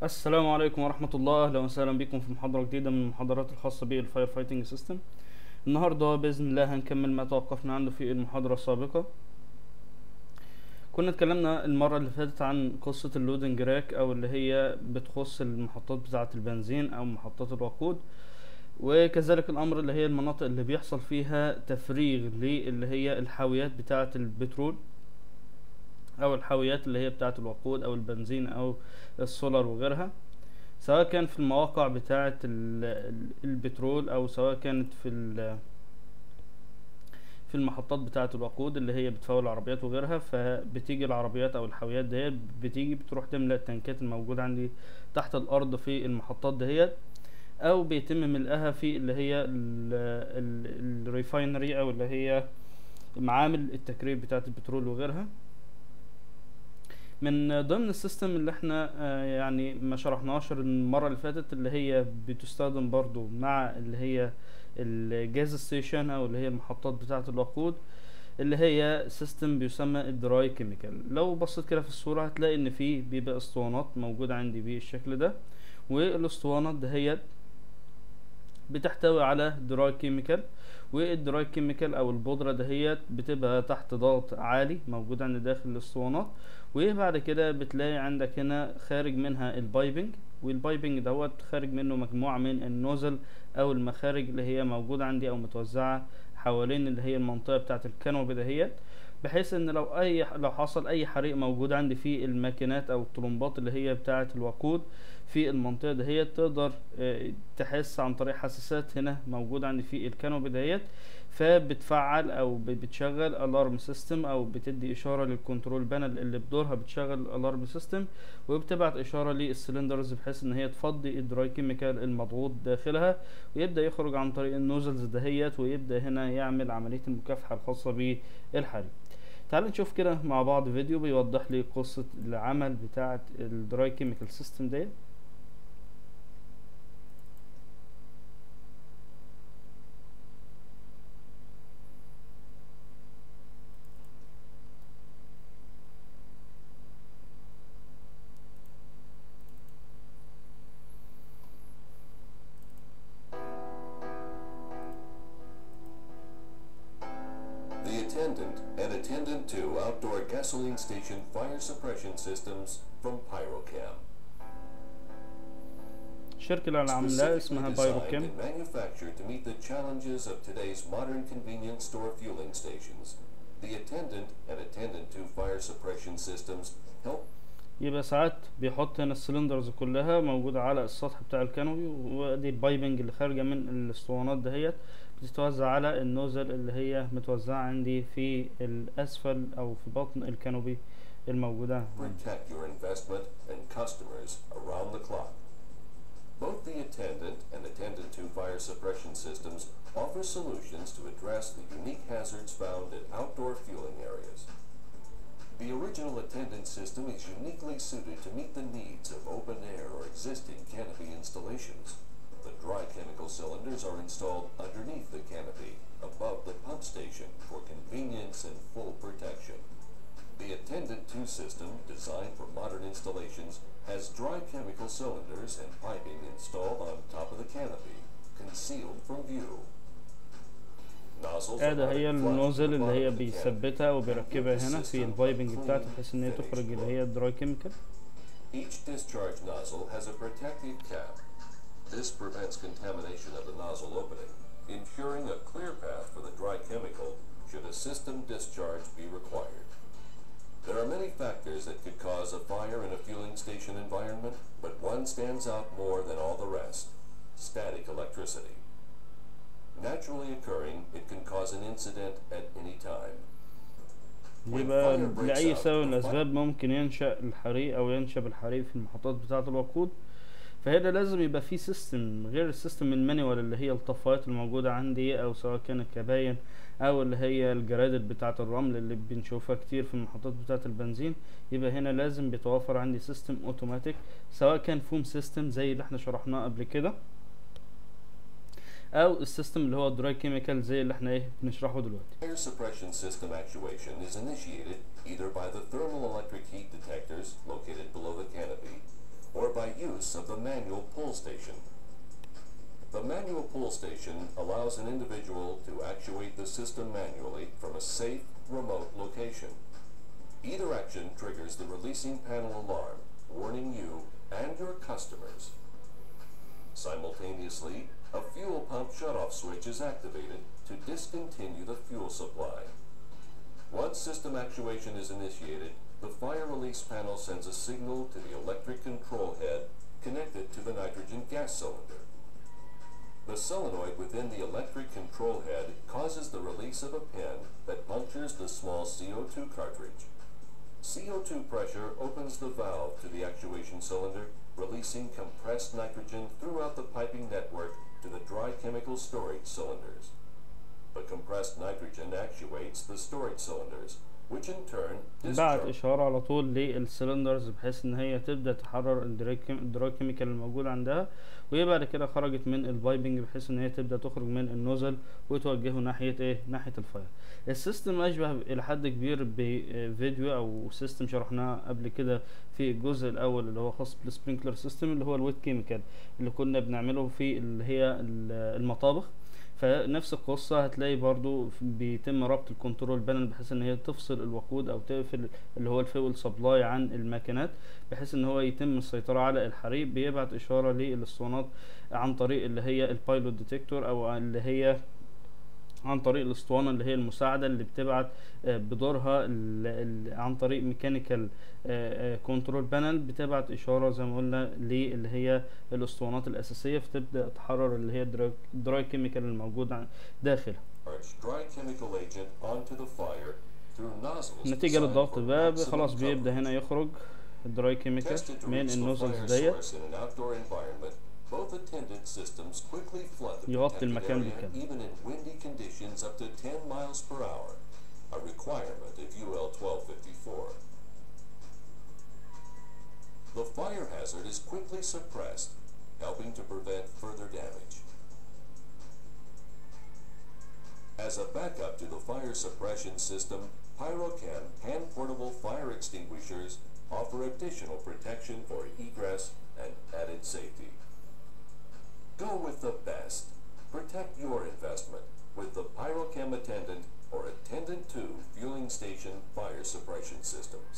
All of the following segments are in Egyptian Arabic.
السلام عليكم ورحمة الله أهلا وسهلا بكم في محاضرة جديدة من المحاضرات الخاصة بالفاير فايتنج سيستم النهاردة بإذن الله هنكمل ما توقفنا عنده في المحاضرة السابقة كنا اتكلمنا المرة اللي فاتت عن قصة اللودنج راك أو اللي هي بتخص المحطات بتاعة البنزين أو محطات الوقود وكذلك الأمر اللي هي المناطق اللي بيحصل فيها تفريغ للي هي الحاويات بتاعة البترول او الحاويات اللي هي بتاعه الوقود او البنزين او السولار وغيرها سواء كان في المواقع بتاعه البترول او سواء كانت في في المحطات بتاعه الوقود اللي هي بتفول العربيات وغيرها فبتيجي العربيات او الحاويات دهيت بتيجي بتروح تملى التنكات الموجوده عندي تحت الارض في المحطات دهيت او بيتم ملئها في اللي هي الريفاينري او اللي هي معامل التكرير بتاعه البترول وغيرها من ضمن السيستم اللي احنا آه يعني ما شرحناهاش المره اللي فاتت اللي هي بتستخدم برضو مع اللي هي الجاز ستيشن او اللي هي المحطات بتاعه الوقود اللي هي سيستم بيسمى الدراي كيميكال لو بصيت كده في الصوره هتلاقي ان في بيبقى اسطوانات موجوده عندي بالشكل ده والاسطوانات دهيت بتحتوي على دراي كيميكال والدراي كيميكال او البودره دهيت بتبقى تحت ضغط عالي موجود عند داخل الاسطوانات وبعد كده بتلاقي عندك هنا خارج منها البايبنج والبايبنج دوت خارج منه مجموعه من النوزل او المخارج اللي هي موجوده عندي او متوزعه حوالين اللي هي المنطقه بتاعه الكانوبي دهيت بحيث ان لو اي لو حصل اي حريق موجود عندي في الماكينات او الطلمبات اللي هي بتاعه الوقود في المنطقه دهيت تقدر تحس عن طريق حساسات هنا موجوده عندي في الكانوبي دهيت فبتفعل او بتشغل الارم سيستم او بتدي اشاره للكنترول بانل اللي بدورها بتشغل الارم سيستم وبتبعت اشاره للسلندرز بحيث ان هي تفضي الدراي كيميكال المضغوط داخلها ويبدا يخرج عن طريق النوزلز دهيت ويبدا هنا يعمل عمليه المكافحه الخاصه بالحريق تعالوا نشوف كده مع بعض فيديو بيوضح لي قصه العمل بتاعه الدراي كيميكال سيستم ديت attendant and attendant 2 outdoor gasoline station fire suppression systems from Pyrocam. الشركة اللي عاملاها اسمها بايروكام and manufactured to meet the challenges of today's modern convenience store fueling stations. The attendant and attendant 2 fire suppression systems help يبقى ساعات بيحط هنا السلندرز كلها موجودة على السطح بتاع الكانوبي وادي البايبنج اللي خارجة من الاسطوانات دهيت بتتوزع على النوزل اللي هي متوزعة عندي في الأسفل أو في بطن الكانوبي الموجودة protect your investment and customers around the clock. Both the attendant and attendant 2 fire suppression systems offer solutions to address the unique hazards found in outdoor fueling areas. The original attendant system is uniquely suited to meet the needs of open air or existing canopy installations. The dry chemical cylinders are installed underneath the canopy, above the pump station, for convenience and full protection. The Attendant 2 system, designed for modern installations, has dry chemical cylinders and piping installed on top of the canopy, concealed from view. Nozzles are ادي هي mounted flush to the النوزل اللي bottom هي of the بيثبتها canopy وبيركبها and give the هنا في system البايبنج a بتاعته clean, بحيث ان هي finished تخرج اللي look. هي الدراي كيميكال Each discharge nozzle has a protective cap. This prevents contamination of the nozzle opening, ensuring a clear path for the dry chemical should a system discharge be required. There are many factors that could cause a fire in a fueling station environment, but one stands out more than all the rest static electricity. Naturally occurring, it can cause an incident at any time. When يبقى fire breaks لأي out, سبب من the fire- الأسباب ممكن ينشأ الحريق أو ينشب الحريق في المحطات بتاعة الوقود فهنا لازم يبقى في سيستم غير السيستم المانيوال اللي هي الطفايات الموجودة عندي أو سواء كانت كباين أو اللي هي الجرادل بتاعة الرمل اللي بنشوفها كتير في المحطات بتاعة البنزين يبقى هنا لازم بيتوفر عندي سيستم اوتوماتيك سواء كان فوم سيستم زي اللي احنا شرحناه قبل كده او السيستم اللي هو الدراي كيميكال زي اللي احنا ايه بنشرحه دلوقتي Fire suppression system actuation is initiated either by the thermal electric heat detectors located below the canopy or by use of the manual pull station. The manual pull station allows an individual to actuate the system manually from a safe, remote location. Either action triggers the releasing panel alarm, warning you and your customers. Simultaneously, a fuel pump shutoff switch is activated to discontinue the fuel supply. Once system actuation is initiated, the fire release panel sends a signal to the electric control head connected to the nitrogen gas cylinder. The solenoid within the electric control head causes the release of a pin that punctures the small CO2 cartridge. CO2 pressure opens the valve to the actuation cylinder, releasing compressed nitrogen throughout the piping network to the dry chemical storage cylinders. The compressed nitrogen actuates the storage cylinders, which in turn بعت discharge اشاره على طول للسلندرز بحيث ان هي تبدا تحرر الدراي كيم- الدراي كيميكال الموجود عندها وهي بعد كده خرجت من البايبنج بحيث ان هي تبدا تخرج من النوزل وتوجهه ناحيه ايه ناحيه الفاير السيستم اشبه الى حد كبير بفيديو او سيستم شرحناه قبل كده في الجزء الاول اللي هو خاص بالسبرينكلر سيستم اللي هو الويت كيميكال اللي كنا بنعمله في اللي هي ال- المطابخ فنفس القصة هتلاقي برضو بيتم ربط الكنترول بانل بحيث ان هي تفصل الوقود او تقفل اللي هو الفيول سبلاي عن الماكينات بحيث ان هو يتم السيطرة على الحريق بيبعت اشارة للاسطوانات عن طريق اللي هي البايلوت ديتكتور او اللي هي عن طريق الاسطوانه اللي هي المساعده اللي بتبعت آه، بدورها ال- ال- عن طريق ميكانيكال كنترول بانل بتبعت اشاره زي ما قلنا للي هي الاسطوانات الاساسيه فتبدا تحرر اللي هي الدراي كيميكال الموجود عن- داخلها dry chemical agent onto the fire through nozzles نتيجه designed للضغط for ده maximum خلاص بيبدا coverage. هنا يخرج الدراي كيميكال Tested to من reach the النوزلز fire ديت source in an outdoor environment, both attendant systems quickly flood the يغطي protected المكان area بالكامل. even in windy conditions up to 10 miles per hour, a requirement of UL 1254. The fire hazard is quickly suppressed, helping to prevent further damage. As a backup to the fire suppression system, Pyrochem hand-portable fire extinguishers offer additional protection for egress and added safety. Go with the best. Protect your investment with the Pyrochem Attendant or Attendant 2 fueling station fire suppression systems.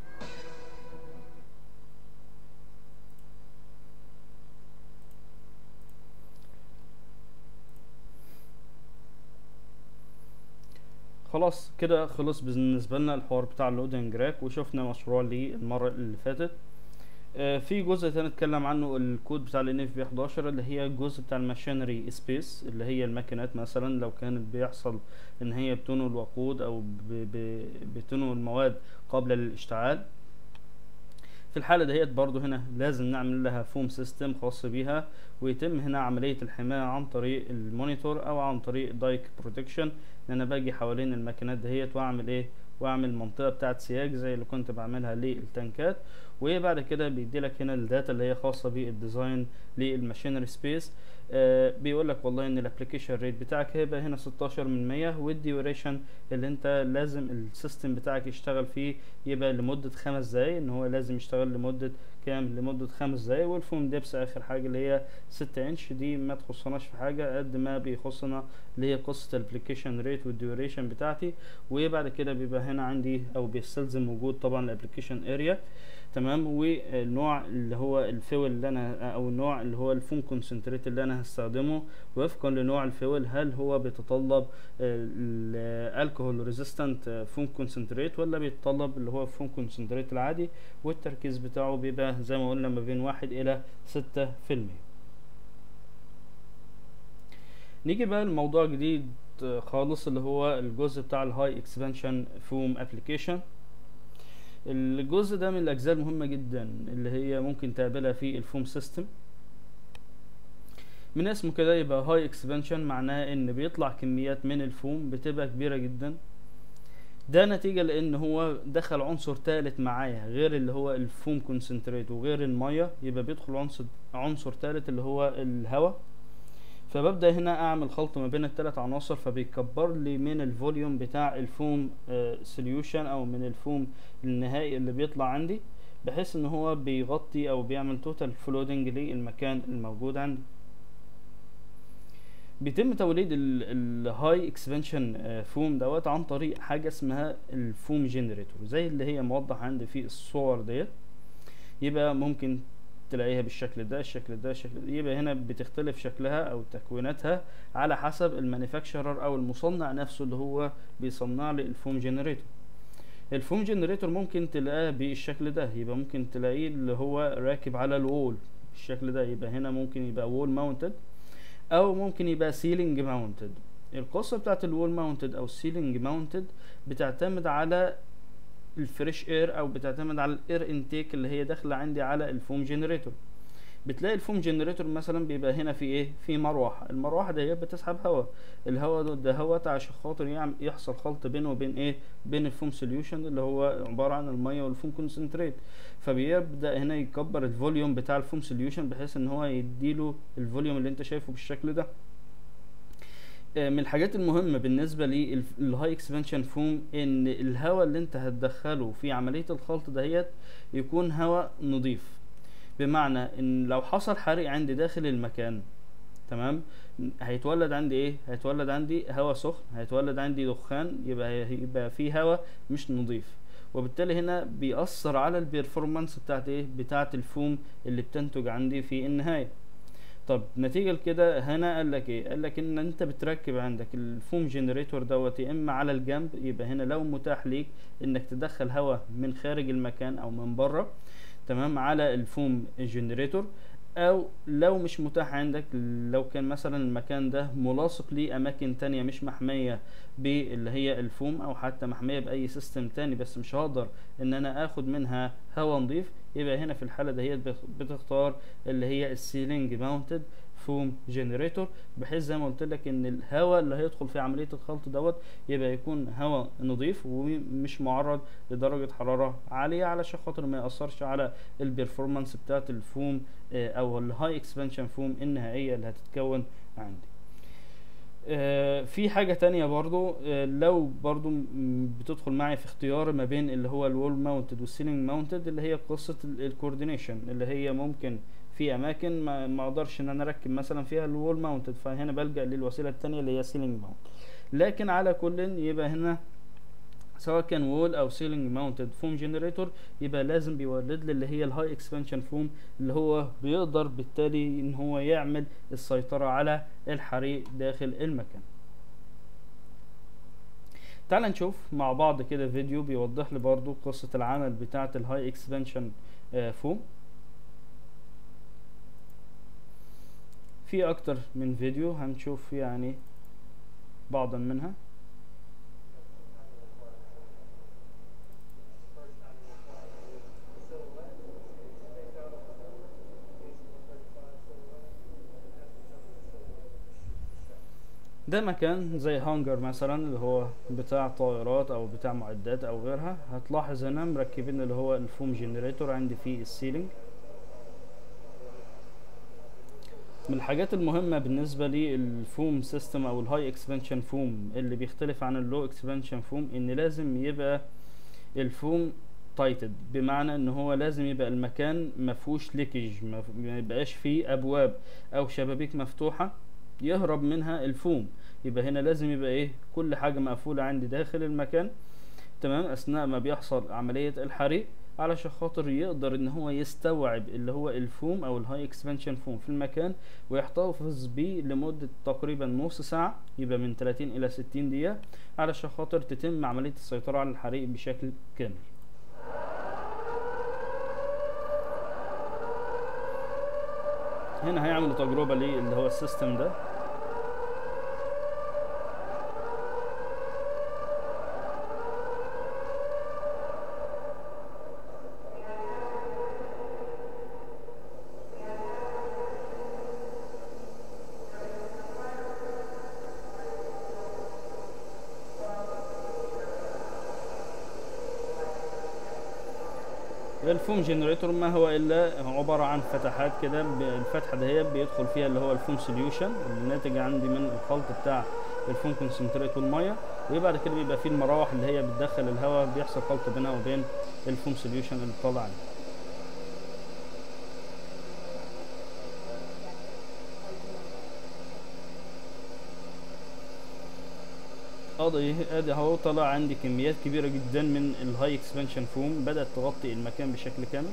خلاص كده خلص بالنسبه لنا الحوار بتاع اللودنج راك وشفنا مشروع ليه المره اللي فاتت آه، في جزء تاني اتكلم عنه الكود بتاع ال NFB 11 اللي هي الجزء بتاع الماشينري سبيس اللي هي الماكينات مثلا لو كانت بيحصل ان هي بتنقل الوقود او ب- ب- بتنقل المواد قبل الاشتعال في الحالة دهيت برضو هنا لازم نعمل لها فوم سيستم خاص بيها ويتم هنا عملية الحماية عن طريق المونيتور او عن طريق دايك بروتكشن ان انا باجي حوالين الماكينات دهيت واعمل ايه واعمل منطقة بتاعت سياج زي اللي كنت بعملها للتنكات وبعد كده بيدي لك هنا الداتا اللي هي خاصة بالديزاين للماشينري سبيس آه بيقول لك والله ان الابلكيشن ريت بتاعك هيبقى هنا 16 من 100 والديوريشن اللي انت لازم السيستم بتاعك يشتغل فيه يبقى لمدة خمس دقايق ان هو لازم يشتغل لمدة كام لمدة خمس دقايق والفوم ديبس اخر حاجة اللي هي ستة انش دي ما تخصناش في حاجة قد ما بيخصنا اللي هي قصة الابلكيشن ريت والديوريشن بتاعتي وبعد كده بيبقى هنا عندي او بيستلزم وجود طبعا الابلكيشن اريا تمام والنوع اللي هو الفيول اللي انا او النوع اللي هو الفوم كونسنتريت اللي انا هستخدمه وفقا لنوع الفيول هل هو بيتطلب الكحول ريزيستنت فوم كونسنتريت ولا بيتطلب اللي هو فوم كونسنتريت العادي والتركيز بتاعه بيبقى زي ما قلنا ما بين واحد الى ستة في المية نيجي بقى لموضوع جديد آه، خالص اللي هو الجزء بتاع الهاي اكسبانشن فوم ابلكيشن الجزء ده من الاجزاء المهمه جدا اللي هي ممكن تقابلها في الفوم سيستم من اسمه كده يبقى هاي اكسبانشن معناها ان بيطلع كميات من الفوم بتبقى كبيره جدا ده نتيجة لان هو دخل عنصر تالت معايا غير اللي هو الفوم كونسنتريت وغير المية يبقى بيدخل عنصر عنصر تالت اللي هو الهواء فببدأ هنا اعمل خلط ما بين الثلاث عناصر فبيكبر لي من الفوليوم بتاع الفوم سوليوشن او من الفوم النهائي اللي بيطلع عندي بحيث ان هو بيغطي او بيعمل توتال فلودنج للمكان الموجود عندي بيتم توليد الهاي اكسبانشن فوم دوت عن طريق حاجه اسمها الفوم جنريتور زي اللي هي موضح عندي في الصور ديت يبقى ممكن تلاقيها بالشكل ده الشكل ده الشكل ده يبقى هنا بتختلف شكلها او تكويناتها على حسب المانيفاكتشرر او المصنع نفسه اللي هو بيصنع لي الفوم جنريتور الفوم جنريتور ممكن تلاقاه بالشكل ده يبقى ممكن تلاقيه اللي هو راكب على الوول بالشكل ده يبقى هنا ممكن يبقى وول ماونتد او ممكن يبقى سيلينج ماونتد القصه بتاعت الوول ماونتد او السيلينج ماونتد بتعتمد على الفريش اير او بتعتمد على الاير انتيك اللي هي داخله عندي على الفوم جنريتور بتلاقي الفوم جنريتور مثلا بيبقى هنا في ايه في مروحه المروحه دي بتسحب هواء الهواء ده, ده هواء عشان خاطر يعمل يحصل خلط بينه وبين ايه بين الفوم سوليوشن اللي هو عباره عن الميه والفوم كونسنتريت فبيبدا هنا يكبر الفوليوم بتاع الفوم سوليوشن بحيث ان هو يديله الفوليوم اللي انت شايفه بالشكل ده من الحاجات المهمه بالنسبه للهاي اكسبانشن فوم ان الهواء اللي انت هتدخله في عمليه الخلط دهيت يكون هواء نظيف بمعنى ان لو حصل حريق عندي داخل المكان تمام هيتولد عندي ايه هيتولد عندي هواء سخن هيتولد عندي دخان يبقى يبقى في هواء مش نظيف وبالتالي هنا بيأثر على البيرفورمانس بتاعت ايه بتاعت الفوم اللي بتنتج عندي في النهايه طب نتيجة لكده هنا قال لك ايه قال لك ان انت بتركب عندك الفوم جنريتور دوت يا اما على الجنب يبقى هنا لو متاح ليك انك تدخل هواء من خارج المكان او من بره تمام على الفوم جنريتور او لو مش متاح عندك لو كان مثلا المكان ده ملاصق لاماكن تانية مش محمية باللي هي الفوم او حتى محمية باي سيستم تاني بس مش هقدر ان انا اخد منها هواء نظيف يبقى هنا في الحالة دهيت بتختار اللي هي السيلينج ماونتد فوم جنريتور بحيث زي ما قلت لك ان الهواء اللي هيدخل في عمليه الخلط دوت يبقى يكون هواء نظيف ومش معرض لدرجه حراره عاليه علشان خاطر ما ياثرش على البرفورمانس بتاعه الفوم او الهاي اكسبانشن فوم النهائيه اللي هتتكون عندي آه في حاجة تانية برضو آه لو برضو بتدخل معي في اختيار ما بين اللي هو الوول ماونتد والسيلينج ماونتد اللي هي قصة الكوردينيشن اللي هي ممكن في اماكن ما ما اقدرش ان انا اركب مثلا فيها الوول ماونتد فهنا بلجأ للوسيله الثانيه اللي هي سيلينج ماونت لكن على كل يبقى هنا سواء كان وول او سيلينج ماونتد فوم جنريتور يبقى لازم بيولد لي اللي هي الهاي اكسبانشن فوم اللي هو بيقدر بالتالي ان هو يعمل السيطره على الحريق داخل المكان تعال نشوف مع بعض كده فيديو بيوضح لي برضو قصه العمل بتاعه الهاي اكسبانشن فوم في اكتر من فيديو هنشوف يعني بعضا منها ده مكان زي هانجر مثلا اللي هو بتاع طائرات او بتاع معدات او غيرها هتلاحظ هنا مركبين اللي هو الفوم جنريتور عندي فيه السيلينج من الحاجات المهمة بالنسبة للفوم سيستم او الهاي اكسبانشن فوم اللي بيختلف عن اللو اكسبانشن فوم ان لازم يبقى الفوم تايتد بمعنى ان هو لازم يبقى المكان مفهوش ليكج ما يبقاش فيه ابواب او شبابيك مفتوحة يهرب منها الفوم يبقى هنا لازم يبقى ايه كل حاجة مقفولة عندي داخل المكان تمام اثناء ما بيحصل عملية الحريق علشان خاطر يقدر ان هو يستوعب اللي هو الفوم او الهاي اكسبانشن فوم في المكان ويحتفظ بيه لمدة تقريبا نص ساعة يبقى من 30 الى 60 دقيقة علشان خاطر تتم عملية السيطرة على الحريق بشكل كامل هنا هيعملوا تجربة ليه اللي هو السيستم ده الفوم جنريتور ما هو الا عباره عن فتحات كده الفتحه دهيت بيدخل فيها اللي هو الفوم سوليوشن اللي ناتج عندي من الخلط بتاع الفوم كونسنتريت والميه وبعد كده بيبقى فيه المراوح اللي هي بتدخل الهواء بيحصل خلط بينها وبين الفوم سوليوشن اللي طالع عليه ادي ادي اهو طلع عندي كميات كبيره جدا من الهاي اكسبانشن فوم بدات تغطي المكان بشكل كامل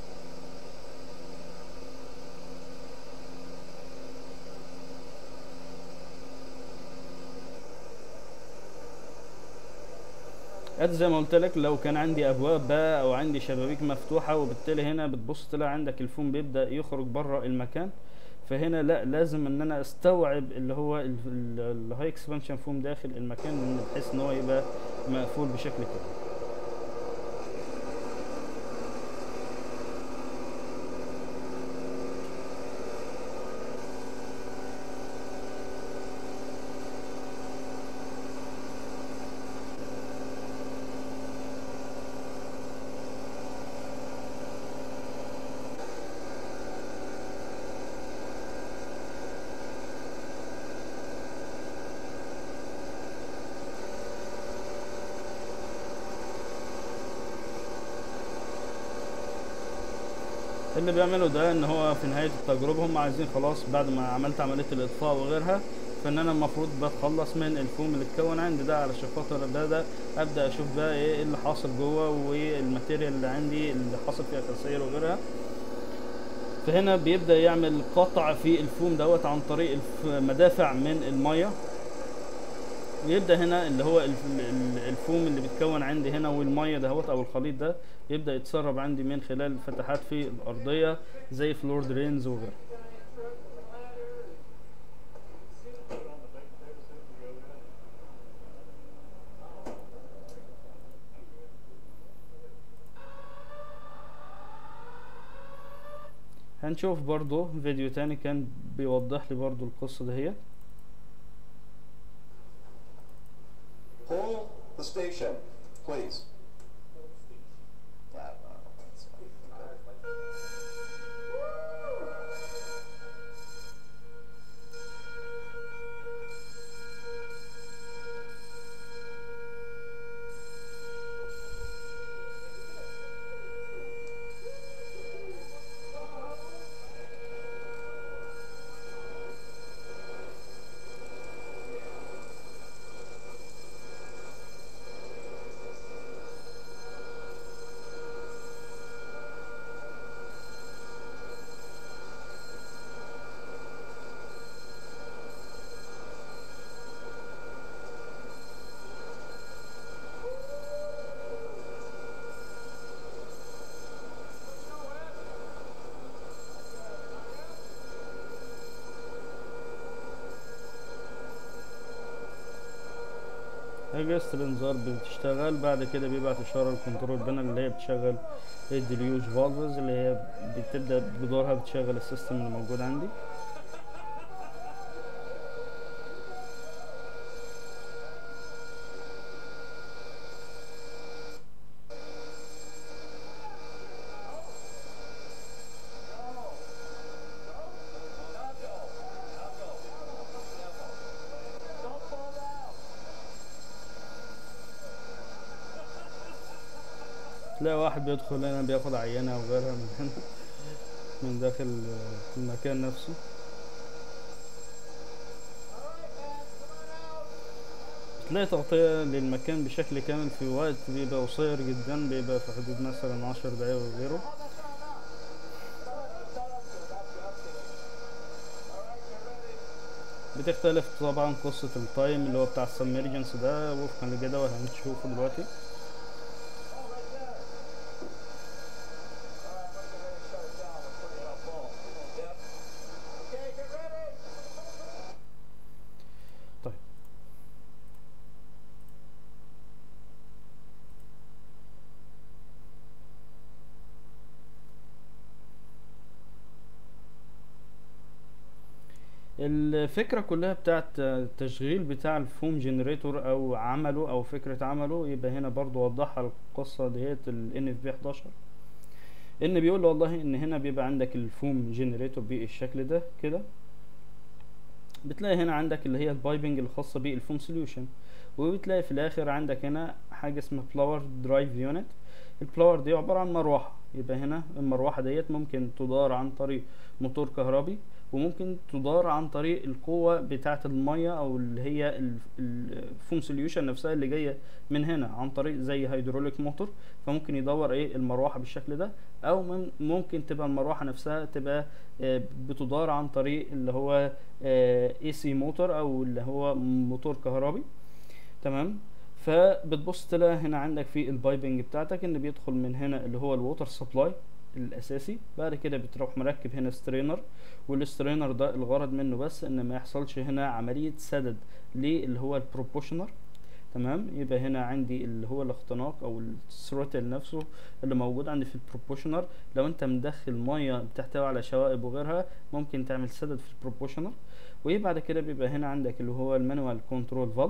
ادي زي ما قلت لك لو كان عندي ابواب بقى او عندي شبابيك مفتوحه وبالتالي هنا بتبص تلاقي عندك الفوم بيبدا يخرج بره المكان فهنا لا لازم ان انا استوعب اللي هو الهاي اكسبانشن فوم داخل المكان بحيث ان هو يبقى مقفول بشكل كده اللي بيعمله ده ان هو في نهايه التجربه هم عايزين خلاص بعد ما عملت عمليه الاطفاء وغيرها فان انا المفروض بتخلص من الفوم اللي اتكون عندي ده علشان خاطر ده ده ابدا اشوف بقى ايه اللي حاصل جوه والماتيريال اللي عندي اللي حاصل فيها تسير وغيرها فهنا بيبدا يعمل قطع في الفوم دوت عن طريق الف- مدافع من الميه ويبدا هنا اللي هو الف- ال- الفوم اللي بيتكون عندي هنا والميه دهوت او الخليط ده يبدا يتسرب عندي من خلال فتحات في الارضيه زي فلور درينز وغيره هنشوف برضو فيديو تاني كان بيوضح لي برضو القصة دهيت Pull the station, please. Flat, uh, that's fine. اجهزة الانذار بتشتغل بعد كده بيبعت اشارة الكنترول بانل اللي هي بتشغل الديليوج فالفز اللي هي بتبدأ بدورها بتشغل السيستم اللي موجود عندي تلاقي واحد بيدخل هنا بياخد عينة او غيرها من هنا من داخل المكان نفسه تلاقي تغطية للمكان بشكل كامل في وقت بيبقى قصير جدا بيبقى في حدود مثلا عشر دقايق وغيره بتختلف طبعا قصة التايم اللي هو بتاع السبمرجنس ده وفقا لجدول هنشوفه دلوقتي طيب الفكرة كلها بتاعت التشغيل بتاع الفوم جنريتور او عمله او فكرة عمله يبقى هنا برضو وضحها القصة ديت ال NFP 11 ان بيقول له والله ان هنا بيبقى عندك الفوم جنريتور بالشكل ده كده بتلاقي هنا عندك اللي هي البايبنج الخاصة بالفوم سوليوشن وبتلاقي في الاخر عندك هنا حاجة اسمها بلاور درايف يونت البلاور دي عبارة عن مروحة يبقى هنا المروحة ديت ممكن تدار عن طريق موتور كهربي وممكن تدار عن طريق القوة بتاعة المية او اللي هي الفوم سوليوشن نفسها اللي جاية من هنا عن طريق زي هيدروليك موتور فممكن يدور ايه المروحة بالشكل ده او من- ممكن تبقى المروحة نفسها تبقى آه، بتدار عن طريق اللي هو اي سي موتور او اللي هو موتور كهربي تمام فبتبص تلاقي هنا عندك في البايبنج بتاعتك ان بيدخل من هنا اللي هو الووتر سبلاي الاساسي بعد كده بتروح مركب هنا سترينر والسترينر ده الغرض منه بس ان ما يحصلش هنا عملية سدد للي هو البروبوشنر تمام يبقى هنا عندي اللي هو الاختناق او الثروتل نفسه اللي موجود عندي في البروبوشنر لو انت مدخل ميه بتحتوي على شوائب وغيرها ممكن تعمل سدد في البروبوشنر وبعد كده بيبقى هنا عندك اللي هو المانوال كنترول فالف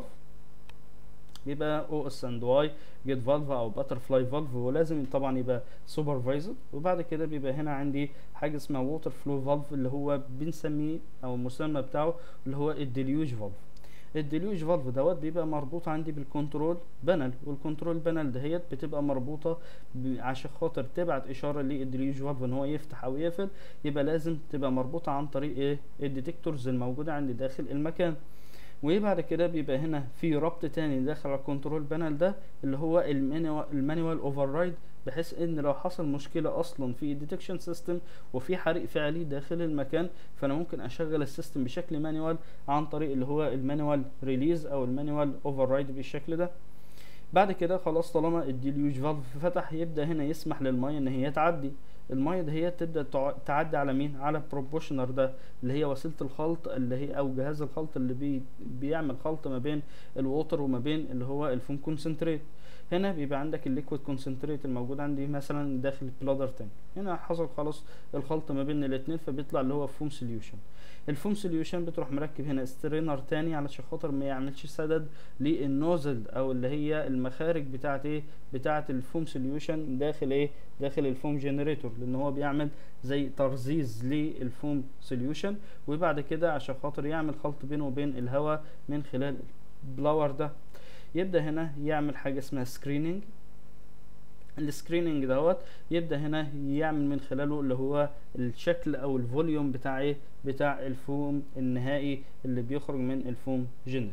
بيبقى او اس اند واي جيت فالف او باتر فلاي فالف ولازم طبعا يبقى سوبرفايزر وبعد كده بيبقى هنا عندي حاجه اسمها ووتر فلو فالف اللي هو بنسميه او المسمى بتاعه اللي هو الديليوج فالف الديليوج فالف دوت بيبقى مربوط عندي بالكنترول بانل والكنترول بانل دهيت بتبقى مربوطه ب- عشان خاطر تبعت اشاره للديليوج فالف ان هو يفتح او يقفل يبقى لازم تبقى مربوطه عن طريق ايه الديتكتورز الموجوده عندي داخل المكان وبعد كده بيبقى هنا في ربط تاني داخل على الكنترول بانل ده اللي هو المانيوال المانيوال اوفر رايد بحيث ان لو حصل مشكله اصلا في الديتكشن سيستم وفي حريق فعلي داخل المكان فانا ممكن اشغل السيستم بشكل مانيوال عن طريق اللي هو المانيوال ريليز او المانيوال اوفر رايد بالشكل ده بعد كده خلاص طالما الديليوج فالف فتح يبدا هنا يسمح للميه ان هي تعدي الميه ده هي تبدا تع- تعدي على مين على البروبوشنر ده اللي هي وسيله الخلط اللي هي او جهاز الخلط اللي بي بيعمل خلط ما بين الووتر وما بين اللي هو الفوم كونسنتريت هنا بيبقى عندك الليكويد كونسنتريت الموجود عندي مثلا داخل البلادر تاني هنا حصل خلاص الخلط ما بين الاتنين فبيطلع اللي هو فوم سوليوشن الفوم سوليوشن بتروح مركب هنا سترينر تاني علشان خاطر ما يعملش سدد للنوزل او اللي هي المخارج بتاعت ايه بتاعت الفوم سوليوشن داخل ايه داخل الفوم جنريتور لان هو بيعمل زي ترزيز للفوم سوليوشن وبعد كده عشان خاطر يعمل خلط بينه وبين الهواء من خلال البلاور ده يبدا هنا يعمل حاجه اسمها سكريننج السكريننج دوت يبدا هنا يعمل من خلاله اللي هو الشكل او الفوليوم بتاع ايه بتاع الفوم النهائي اللي بيخرج من الفوم جنريتور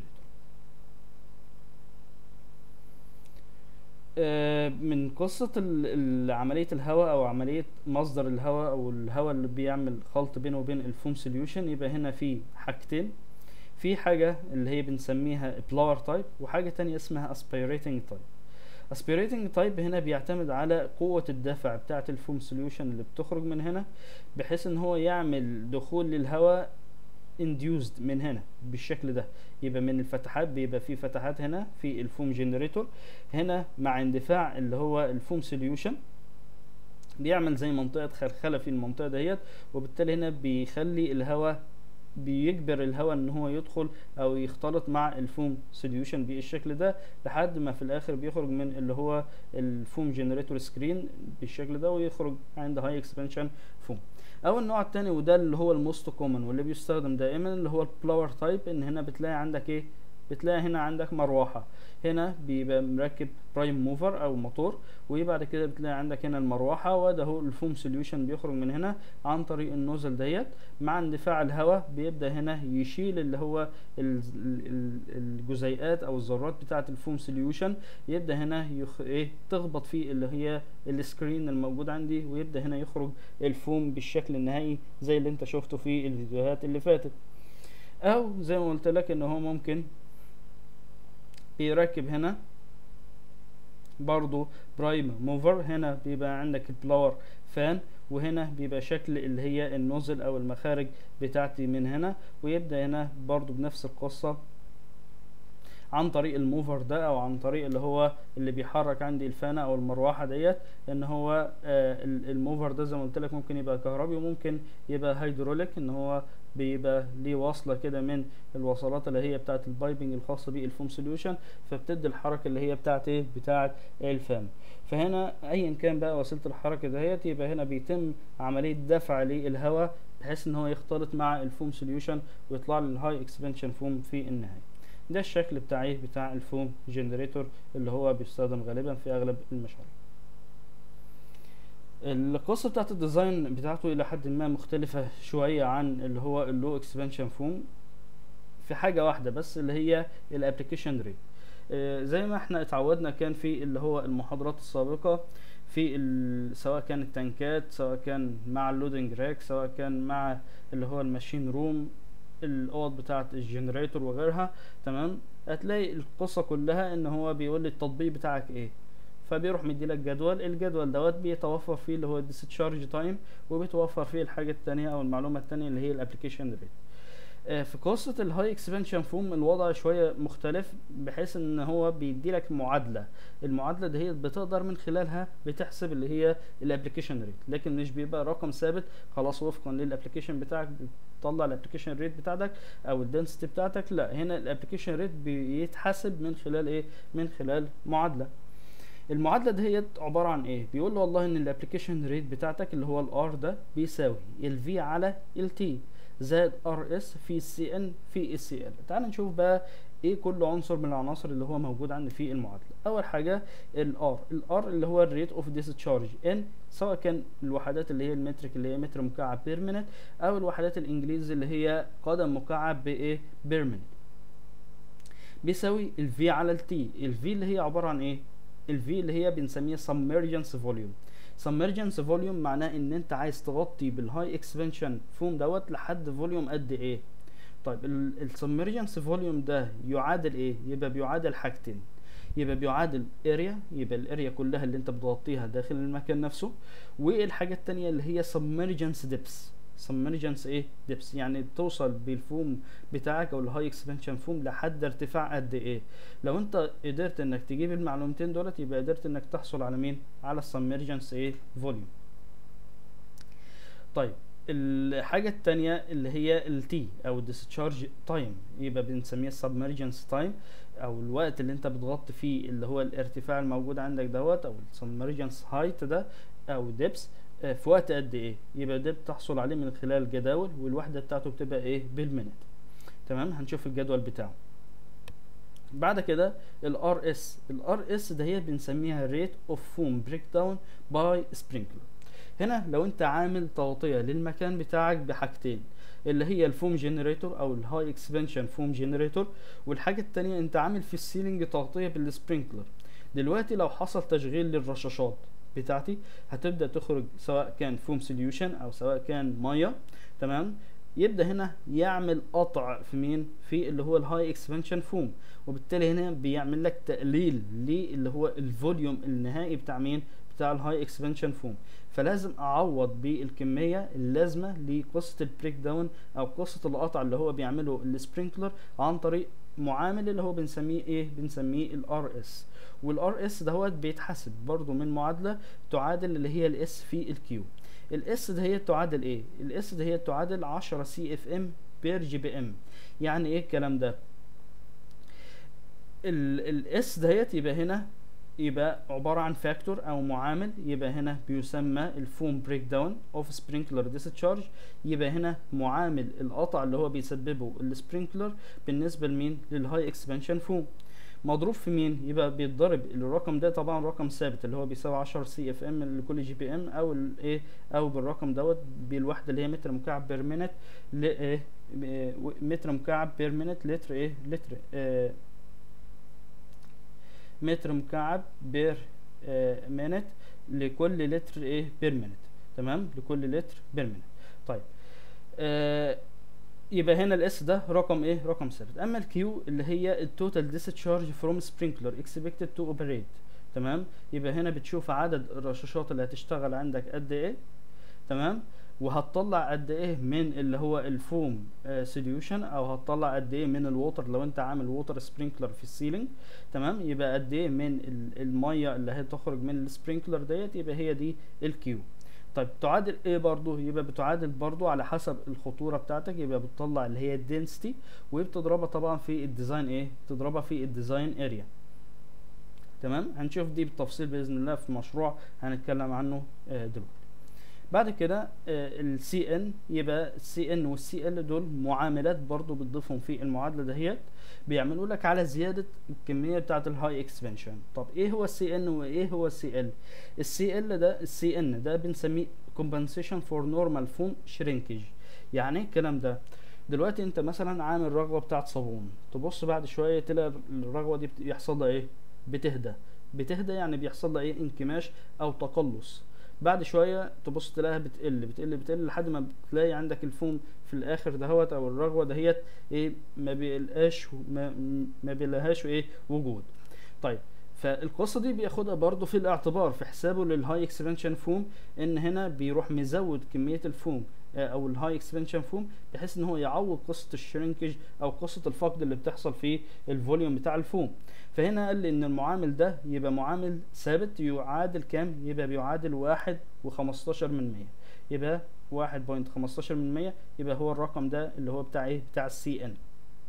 آه، من قصة ال- ال- عملية الهواء أو عملية مصدر الهواء أو الهواء اللي بيعمل خلط بينه وبين الفوم سوليوشن يبقى هنا في حاجتين في حاجة اللي هي بنسميها بلاور تايب وحاجة تانية اسمها اسبيريتنج تايب اسبيريتنج تايب هنا بيعتمد على قوة الدفع بتاعة الفوم سوليوشن اللي بتخرج من هنا بحيث ان هو يعمل دخول للهواء induced من هنا بالشكل ده يبقى من الفتحات بيبقى في فتحات هنا في الفوم جنريتور هنا مع اندفاع اللي هو الفوم سوليوشن بيعمل زي منطقة خلخلة في المنطقة ديت وبالتالي هنا بيخلي الهواء بيجبر الهواء ان هو يدخل او يختلط مع الفوم سوليوشن بالشكل ده لحد ما في الاخر بيخرج من اللي هو الفوم جنريتور سكرين بالشكل ده ويخرج عند هاي اكسبانشن فوم او النوع التاني وده اللي هو الموست كومن واللي بيستخدم دائما اللي هو البلاور تايب ان هنا بتلاقي عندك ايه بتلاقي هنا عندك مروحة هنا بيبقى مركب برايم موفر او موتور وبعد كده بتلاقي عندك هنا المروحة وده هو الفوم سوليوشن بيخرج من هنا عن طريق النوزل ديت مع اندفاع الهواء بيبدأ هنا يشيل اللي هو ال- ال- الجزيئات او الذرات بتاعة الفوم سوليوشن يبدأ هنا يخ... ايه تخبط في اللي هي السكرين الموجود عندي ويبدأ هنا يخرج الفوم بالشكل النهائي زي اللي انت شفته في الفيديوهات اللي فاتت او زي ما قلت لك ان هو ممكن بيركب هنا برضو برايم موفر هنا بيبقى عندك البلاور فان وهنا بيبقى شكل اللي هي النوزل او المخارج بتاعتي من هنا ويبدأ هنا برضو بنفس القصة عن طريق الموفر ده او عن طريق اللي هو اللي بيحرك عندي الفانة او المروحة ديت ان هو آه ال- الموفر ده زي ما قلت لك ممكن يبقى كهربي وممكن يبقى هيدروليك ان هو بيبقى ليه وصلة كده من الوصلات اللي هي بتاعة البايبنج الخاصة بالفوم سوليوشن فبتدي الحركة اللي هي بتاعة ايه بتاعة الفام فهنا ايا كان بقى وسيلة الحركة دهيت يبقى هنا بيتم عملية دفع للهواء بحيث ان هو يختلط مع الفوم سوليوشن ويطلع لي الهاي اكسبانشن فوم في النهاية ده الشكل بتاع ايه بتاع الفوم جنريتور اللي هو بيستخدم غالبا في اغلب المشاريع القصة بتاعت الديزاين بتاعته إلى حد ما مختلفة شوية عن اللي هو اللو اكسبانشن فوم في حاجة واحدة بس اللي هي الابلكيشن ريت زي ما احنا اتعودنا كان في اللي هو المحاضرات السابقة في ال- سواء كان التنكات سواء كان مع اللودنج راك سواء كان مع اللي هو الماشين روم الاوض بتاعه الجنريتور وغيرها تمام هتلاقي القصه كلها ان هو بيقول لي التطبيق بتاعك ايه فبيروح مديلك جدول الجدول دوت بيتوفر فيه اللي هو الديسشارج تايم وبيتوفر فيه الحاجه التانية او المعلومه التانية اللي هي الابلكيشن ريت آه، في قصة الهاي اكسبانشن فوم الوضع شوية مختلف بحيث ان هو بيديلك معادلة المعادلة دي هي بتقدر من خلالها بتحسب اللي هي الابلكيشن ريت لكن مش بيبقى رقم ثابت خلاص وفقا للابلكيشن بتاعك بتطلع الابلكيشن ريت بتاعتك او الدنسيتي بتاعتك لا هنا الابلكيشن ريت بيتحسب من خلال ايه من خلال معادلة المعادله دهيت عباره عن ايه بيقول له والله ان الابلكيشن ريت بتاعتك اللي هو الار ده بيساوي الفي على التي زائد ار اس في السي ان في السي ال تعال نشوف بقى ايه كل عنصر من العناصر اللي هو موجود عندي في المعادله اول حاجه الار الار اللي هو الريت اوف ديسشارج ان سواء كان الوحدات اللي هي المترك اللي هي متر مكعب بير مينت او الوحدات الانجليزي اللي هي قدم مكعب بايه بير مينت بيساوي الفي على التي الفي اللي هي عباره عن ايه الفي اللي هي بنسميها submergence volume submergence volume معناه ان انت عايز تغطي بالهاي اكسبانشن فوم دوت لحد فوليوم قد ايه طيب السبمرجنس فوليوم ده يعادل ايه يبقى بيعادل حاجتين يبقى بيعادل اريا يبقى الاريا كلها اللي انت بتغطيها داخل المكان نفسه والحاجه التانية اللي هي submergence depth submergence ايه depth يعني توصل بالفوم بتاعك او الهاي اكسبانشن فوم لحد ارتفاع قد ايه لو انت قدرت انك تجيب المعلومتين دولت يبقى قدرت انك تحصل على مين على السبمرجنس ايه فوليوم طيب الحاجة التانية اللي هي التي او discharge تايم يبقى بنسميها submergence تايم او الوقت اللي انت بتغطي فيه اللي هو الارتفاع الموجود عندك دوت او submergence هايت ده او depth آه، في وقت قد ايه يبقى ده بتحصل عليه من خلال جداول والوحدة بتاعته بتبقى ايه بالمينت تمام هنشوف الجدول بتاعه بعد كده الار اس الار اس ده هي بنسميها ريت اوف فوم بريك داون باي سبرينكلر هنا لو انت عامل تغطيه للمكان بتاعك بحاجتين اللي هي الفوم جنريتور او الهاي اكسبانشن فوم جنريتور والحاجه التانية انت عامل في السيلينج تغطيه بالسبرينكلر دلوقتي لو حصل تشغيل للرشاشات بتاعتي هتبدا تخرج سواء كان فوم سوليوشن او سواء كان ميه تمام يبدا هنا يعمل قطع في مين في اللي هو الهاي اكسبانشن فوم وبالتالي هنا بيعمل لك تقليل للي هو الفوليوم النهائي بتاع مين بتاع الهاي اكسبانشن فوم فلازم اعوض بالكميه اللازمه لقصه البريك داون او قصه القطع اللي هو بيعمله السبرينكلر عن طريق معامل اللي هو بنسميه ايه بنسميه الار اس والار اس دهوت بيتحسب برضو من معادله تعادل اللي هي الاس في الكيو الاس ده هي تعادل ايه الاس ده هي تعادل 10 سي اف ام بير جي بي ام يعني ايه الكلام ده الاس دهيت يبقى هنا يبقى عبارة عن فاكتور أو معامل يبقى هنا بيسمى الفوم بريك داون اوف سبرينكلر ديسشارج يبقى هنا معامل القطع اللي هو بيسببه السبرينكلر بالنسبة لمين للهاي اكسبانشن فوم مضروب في مين يبقى بيتضرب الرقم ده طبعا رقم ثابت اللي هو بيساوي 10 سي اف ام لكل جي بي ام او الايه او بالرقم دوت بالوحده اللي هي متر مكعب بير مينت لايه متر مكعب بير مينت لتر ايه لتر آه متر مكعب بير آه مينت لكل لتر ايه بير مينت تمام لكل لتر بير مينت طيب آه يبقى هنا الاس ده رقم ايه رقم ثابت اما الكيو اللي هي التوتال ديسشارج فروم سبرينكلر اكسبكتد تو اوبريت تمام يبقى هنا بتشوف عدد الرشاشات اللي هتشتغل عندك قد ايه تمام وهتطلع قد ايه من اللي هو الفوم سوليوشن او هتطلع قد ايه من الووتر لو انت عامل ووتر سبرينكلر في السيلينج تمام يبقى قد ايه من الميه اللي هتخرج من السبرينكلر ديت يبقى هي دي الكيو طيب تعادل ايه برضو يبقى بتعادل برضو على حسب الخطوره بتاعتك يبقى بتطلع اللي هي الدنسيتي وبتضربها طبعا في الديزاين ايه بتضربها في الديزاين اريا تمام هنشوف دي بالتفصيل باذن الله في مشروع هنتكلم عنه آه دلوقتي بعد كده السي ان يبقى السي ان والسي ال دول معاملات برضو بتضيفهم في المعادله دهيت بيعملوا لك على زياده الكميه بتاعه الهاي اكسبانشن طب ايه هو السي ان وايه هو السي ال السي ال ده السي ان ده بنسميه compensation for normal foam shrinkage يعني ايه الكلام ده دلوقتي انت مثلا عامل رغوه بتاعه صابون تبص بعد شويه تلاقي الرغوه دي بيحصل لها ايه بتهدى بتهدى يعني بيحصل لها ايه انكماش او تقلص بعد شويه تبص تلاقيها بتقل بتقل بتقل لحد ما بتلاقي عندك الفوم في الاخر دهوت او الرغوه دهيت ايه ما بيلقاش ما, ما بيلهاش ايه وجود طيب فالقصه دي بياخدها برضو في الاعتبار في حسابه للهاي اكسبانشن فوم ان هنا بيروح مزود كميه الفوم او الهاي اكسبانشن فوم بحيث ان هو يعوض قصه الشرينكج او قصه الفقد اللي بتحصل في الفوليوم بتاع الفوم فهنا قال لي ان المعامل ده يبقى معامل ثابت يعادل كام يبقى بيعادل واحد وخمستاشر من مية يبقى واحد بوينت خمستاشر من مية يبقى هو الرقم ده اللي هو بتاع ايه بتاع السي ان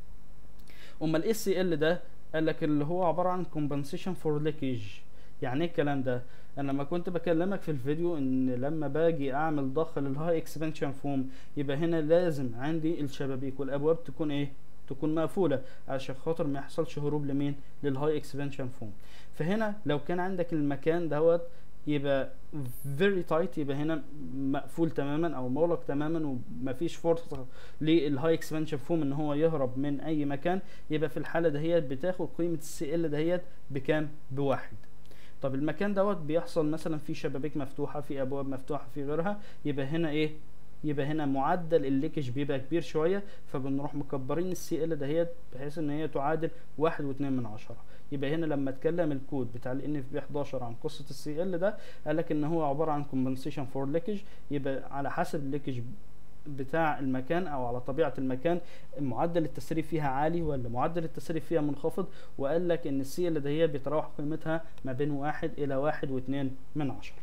امال ايه السي ال ده قال لك اللي هو عباره عن compensation for leakage يعني ايه الكلام ده انا لما كنت بكلمك في الفيديو ان لما باجي اعمل ضخ للهاي اكسبانشن فوم يبقى هنا لازم عندي الشبابيك والابواب تكون ايه تكون مقفولة عشان خاطر ما يحصلش هروب لمين للهاي اكسبانشن فوم فهنا لو كان عندك المكان دوت يبقى very tight يبقى هنا مقفول تماما او مغلق تماما ومفيش فرصه للهاي اكسبانشن فوم ان هو يهرب من اي مكان يبقى في الحاله دهيت بتاخد قيمه السي ال دهيت بكام بواحد طب المكان دوت بيحصل مثلا في شبابيك مفتوحه في ابواب مفتوحه في غيرها يبقى هنا ايه يبقى هنا معدل الليكج بيبقى كبير شويه فبنروح مكبرين السي ال دهيت بحيث ان هي تعادل واحد واتنين من عشرة يبقى هنا لما اتكلم الكود بتاع ال ان اف بي 11 عن قصه السي ال ده قال لك ان هو عباره عن compensation for leakage يبقى على حسب الليكج بتاع المكان او على طبيعه المكان معدل التسريب فيها عالي ولا معدل التسريب فيها منخفض وقال لك ان السي ال دهيت بيتراوح قيمتها ما بين واحد الى واحد واتنين من عشرة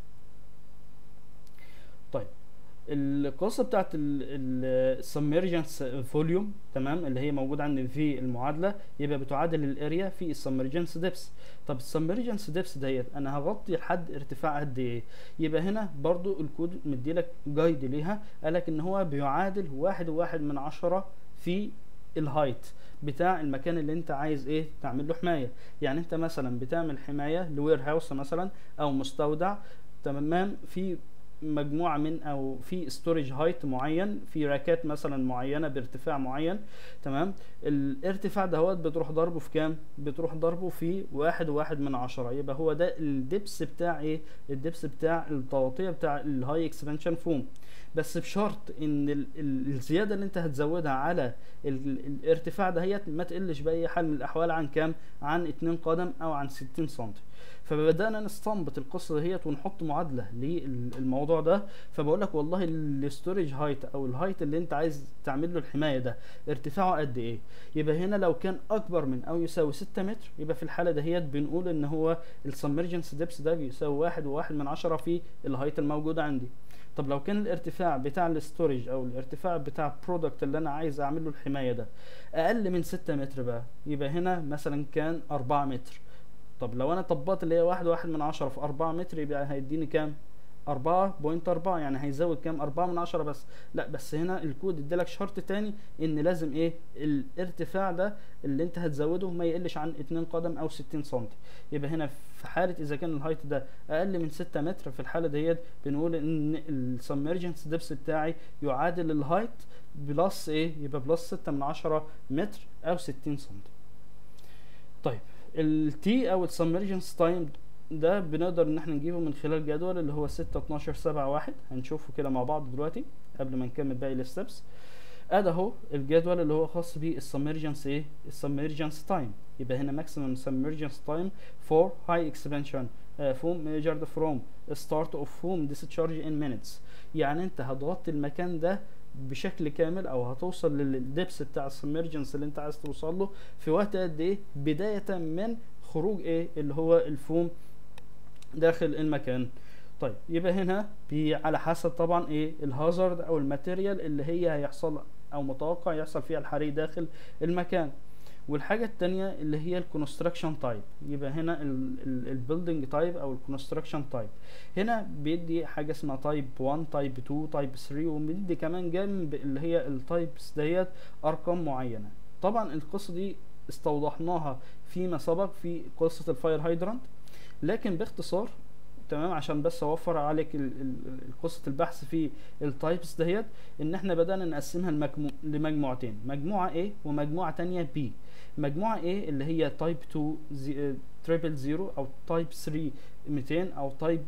طيب القصه بتاعت السمرجنس فوليوم تمام اللي هي موجوده عندي في المعادله يبقى بتعادل الاريا في السمرجنس ديبس طب السمرجنس ديبس ديت انا هغطي لحد ارتفاع قد ايه يبقى هنا برضو الكود مديلك جايد ليها قالك ان هو بيعادل واحد وواحد من عشرة في الهايت بتاع المكان اللي انت عايز ايه تعمل له حمايه يعني انت مثلا بتعمل حمايه لوير هاوس مثلا او مستودع تمام في مجموعه من او في ستورج هايت معين في راكات مثلا معينه بارتفاع معين تمام الارتفاع دهوت بتروح ضربه في كام بتروح ضربه في واحد وواحد من عشرة يبقى هو ده الدبس بتاع ايه الدبس بتاع التغطيه بتاع الهاي اكسبانشن فوم بس بشرط ان ال ال الزياده اللي انت هتزودها على ال الارتفاع دهيت ما تقلش باي حال من الاحوال عن كام عن 2 قدم او عن 60 سم فبدانا نستنبط القصه دهيت ونحط معادله للموضوع ده فبقول لك والله الاستورج هايت او الهايت اللي انت عايز تعمل له الحمايه ده ارتفاعه قد ايه يبقى هنا لو كان اكبر من او يساوي 6 متر يبقى في الحاله دهيت بنقول ان هو السمرجنس ديبس ده بيساوي واحد وواحد من عشرة في الهايت الموجوده عندي طب لو كان الارتفاع بتاع الاستورج او الارتفاع بتاع البرودكت اللي انا عايز اعمل له الحمايه ده اقل من 6 متر بقى يبقى هنا مثلا كان 4 متر طب لو انا طبقت اللي هي واحد واحد من عشرة في أربعة متر يبقى هيديني كام أربعة بوينت أربعة يعني هيزود كام أربعة من عشرة بس لا بس هنا الكود ادالك شرط تاني ان لازم ايه الارتفاع ده اللي انت هتزوده ما يقلش عن اتنين قدم او ستين سنتي يبقى هنا في حالة اذا كان الهايت ده اقل من ستة متر في الحالة ديت بنقول ان السمرجنس ديبس بتاعي يعادل الهايت بلس ايه يبقى بلس ستة من عشرة متر او ستين سنتي طيب التي او السمرجنس تايم ده بنقدر ان احنا نجيبه من خلال جدول اللي هو 6 12 7 1 هنشوفه كده مع بعض دلوقتي قبل ما نكمل باقي الستبس ادي اهو الجدول اللي هو خاص بالسمرجنس ايه السمرجنس تايم يبقى هنا ماكسيمم سمرجنس تايم فور هاي اكسبانشن فوم measured from start of foam discharge in minutes يعني انت هتغطي المكان ده بشكل كامل او هتوصل للدبس بتاع السمرجنس اللي انت عايز توصل له في وقت قد ايه بدايه من خروج ايه اللي هو الفوم داخل المكان طيب يبقى هنا بي على حسب طبعا ايه الهازارد او الماتيريال اللي هي هيحصل او متوقع يحصل فيها الحريق داخل المكان والحاجة التانية اللي هي الكونستراكشن تايب يبقى هنا البيلدينج تايب او الكونستراكشن تايب هنا بيدي حاجة اسمها تايب 1 تايب 2 تايب 3 وبيدي كمان جنب اللي هي التايبس ديت ارقام معينة طبعا القصة دي استوضحناها فيما سبق في قصة الفاير هايدرانت لكن باختصار تمام عشان بس اوفر عليك ال- ال- ال- قصه البحث في التايبس ديت ان احنا بدانا نقسمها لمجمو... لمجموعتين مجموعه A ومجموعه تانية B مجموعه A اللي هي تايب 2 زي... تريبل زيرو او تايب 3 200 او تايب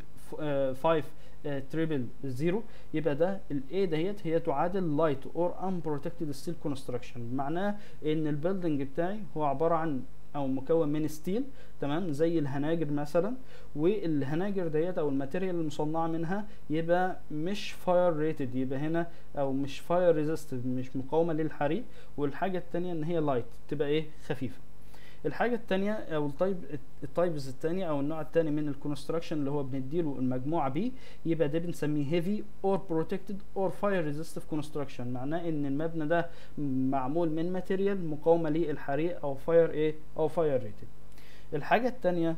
5 تريبل زيرو يبقى ده الاي دهيت هي تعادل لايت اور unprotected ستيل كونستراكشن معناه ان البيلدنج بتاعي هو عباره عن او مكون من ستيل تمام زي الهناجر مثلا والهناجر ديت او الماتيريال المصنعه منها يبقى مش فاير ريتد يبقى هنا او مش فاير ريزيستنت مش مقاومه للحريق والحاجه التانية ان هي لايت تبقى ايه خفيفه الحاجه التانية او التايب التايبز التانية او النوع التاني من الكونستراكشن اللي هو بنديله المجموعه بي يبقى ده بنسميه هيفي اور بروتكتد اور فاير ريزيستيف كونستراكشن معناه ان المبنى ده معمول من ماتيريال مقاومه للحريق او فاير ايه او فاير ريتد الحاجه التانية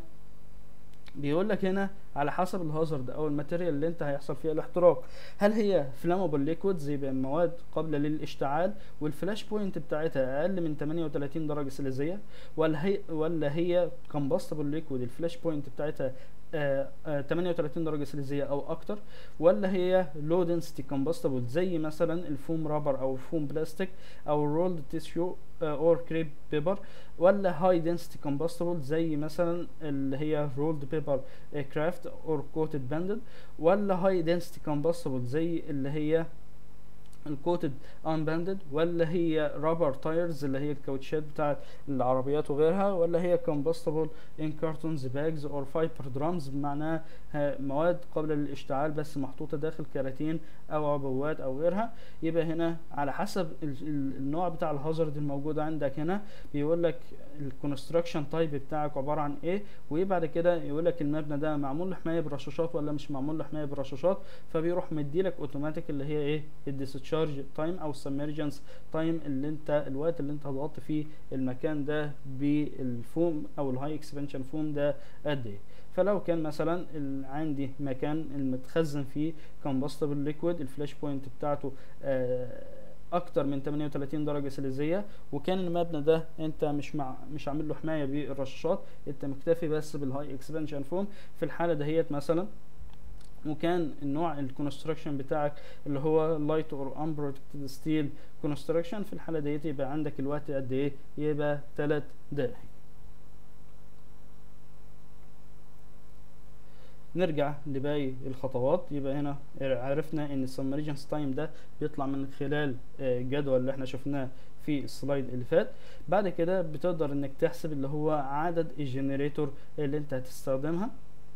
بيقول لك هنا على حسب الهازارد او الماتيريال اللي انت هيحصل فيها الاحتراق هل هي فلامبل ليكويدز يبقى مواد قابله للاشتعال والفلاش بوينت بتاعتها اقل من 38 درجه سيليزيه ولا هي ولا هي كومباستبل ليكويد الفلاش بوينت بتاعتها آه، آه، 38 درجه سيليزيه او اكتر ولا هي لو دنسيتي كومباستبل زي مثلا الفوم رابر او الفوم بلاستيك او الرولد تيشيو اور كريب بيبر ولا هاي دنسيتي كومباستبل زي مثلا اللي هي رولد بيبر كرافت اور كوتد باندد ولا هاي دنسيتي كومباستبل زي اللي هي الكوتد انباندد ولا هي رابر تايرز اللي هي الكاوتشات بتاعت العربيات وغيرها ولا هي كومباستبل ان كارتونز باجز اور فايبر درامز بمعنى مواد قابله للاشتعال بس محطوطه داخل كراتين او عبوات او غيرها يبقى هنا على حسب ال- ال- النوع بتاع الهازارد الموجود عندك هنا بيقول لك الكونستراكشن تايب بتاعك عباره عن ايه وبعد كده يقول لك المبنى ده معمول له حمايه برشاشات ولا مش معمول له حمايه برشاشات فبيروح مديلك اوتوماتيك اللي هي ايه الديسشارج تايم او السمرجنس تايم اللي انت الوقت اللي انت هتغطي فيه المكان ده بالفوم او الهاي اكسبانشن فوم ده قد ايه فلو كان مثلا ال- عندي مكان المتخزن فيه كومباستبل ليكويد الفلاش بوينت بتاعته آه، اكتر من 38 درجه سيليزيه وكان المبنى ده انت مش مع مش عامل له حمايه بالرشاشات انت مكتفي بس بالهاي اكسبانشن فوم في الحاله دهيت مثلا وكان النوع الكونستراكشن بتاعك اللي هو لايت اور امبروتكتد ستيل كونستراكشن في الحاله ديت يبقى عندك الوقت قد ايه يبقى 3 دقايق نرجع لباقي الخطوات يبقى هنا عرفنا ان السمريجنس تايم ده بيطلع من خلال آه، الجدول اللي احنا شفناه في السلايد اللي فات بعد كده بتقدر انك تحسب اللي هو عدد الجنريتور اللي انت هتستخدمها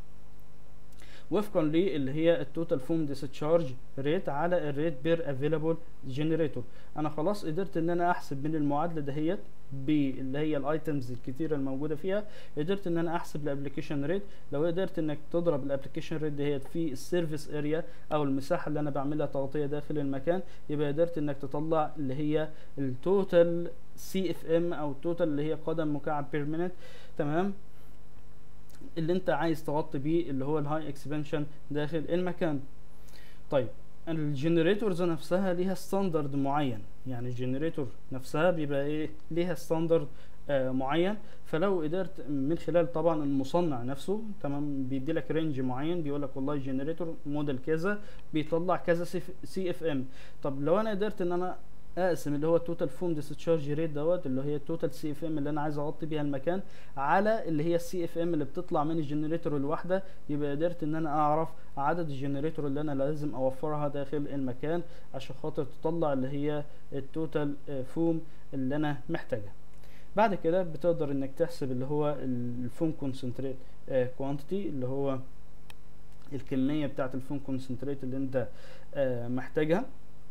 وفقا للي هي التوتال فوم ديسشارج ريت على الريت بير افيلابل جنريتور انا خلاص قدرت ان انا احسب من المعادله دهيت باللي هي الايتمز الكتيره الموجوده فيها قدرت ان انا احسب الابلكيشن ريت لو قدرت انك تضرب الابلكيشن ريت دهيت في السيرفيس اريا او المساحه اللي انا بعملها تغطيه داخل المكان يبقى قدرت انك تطلع اللي هي التوتال سي اف ام او التوتال اللي هي قدم مكعب بيرمننت تمام اللي انت عايز تغطي بيه اللي هو الهاي اكسبانشن داخل المكان طيب الجنريتورز نفسها ليها ستاندرد معين يعني الجنريتور نفسها بيبقى ايه ليها ستاندرد آه معين فلو قدرت من خلال طبعا المصنع نفسه تمام بيدي لك رينج معين بيقول لك والله الجنريتور موديل كذا بيطلع كذا سي اف ام طب لو انا قدرت ان انا اقسم اللي هو التوتال فوم ديسشارج ريت دوت اللي هي التوتال سي اف ام اللي انا عايز اغطي بيها المكان على اللي هي السي اف ام اللي بتطلع من الجنريتور الواحده يبقى قدرت ان انا اعرف عدد الجنريتور اللي انا لازم اوفرها داخل المكان عشان خاطر تطلع اللي هي التوتال فوم اللي انا محتاجها بعد كده بتقدر انك تحسب اللي هو الفوم كونسنتريت كوانتيتي اللي هو الكميه بتاعه الفوم كونسنتريت اللي انت آه، محتاجها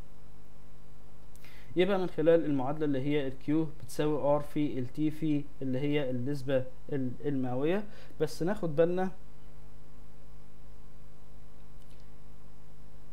يبقى من خلال المعادلة اللي هي الكيو بتساوي ار في التي في اللي هي النسبة ال- المئوية بس ناخد بالنا